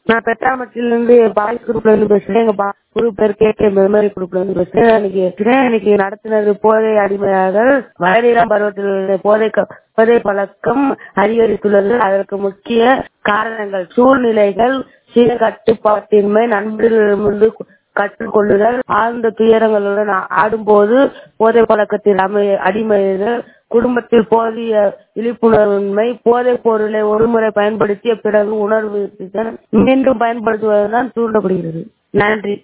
நான் பெட்டாமட்டிலிருந்து பாய்ஸ் குரூப்ல இருந்து பேசுறேன் எங்க பா குரூப் பேர் கே கே மெமரி குரூப்ல இருந்து பேசுறேன் இன்னைக்கு இன்னைக்கு நடத்தினது போதை அடிமையாதல் வயதிலாம் பருவத்தில் போதை க- போதை பழக்கம் அதிகரித்துள்ளது அதற்கு முக்கிய காரணங்கள் சூழ்நிலைகள் சுய கட்டுப்பாட்டின்மை நண்பர்களிடமிருந்து கற்றுக்கொள்ளுதல் ஆழ்ந்த துயரங்களுடன் ஆ- ஆடும்போது போதை பழக்கத்தில் அமை அடிமையுதல் குடும்பத்தில் போதிய விழிப்புணர்வின்மை போதைப் பொருளை ஒருமுறை பயன்படுத்திய பிறகு உணர்வு மீண்டும் பயன்படுத்துவதுதான் தூண்டப்படுகிறது நன்றி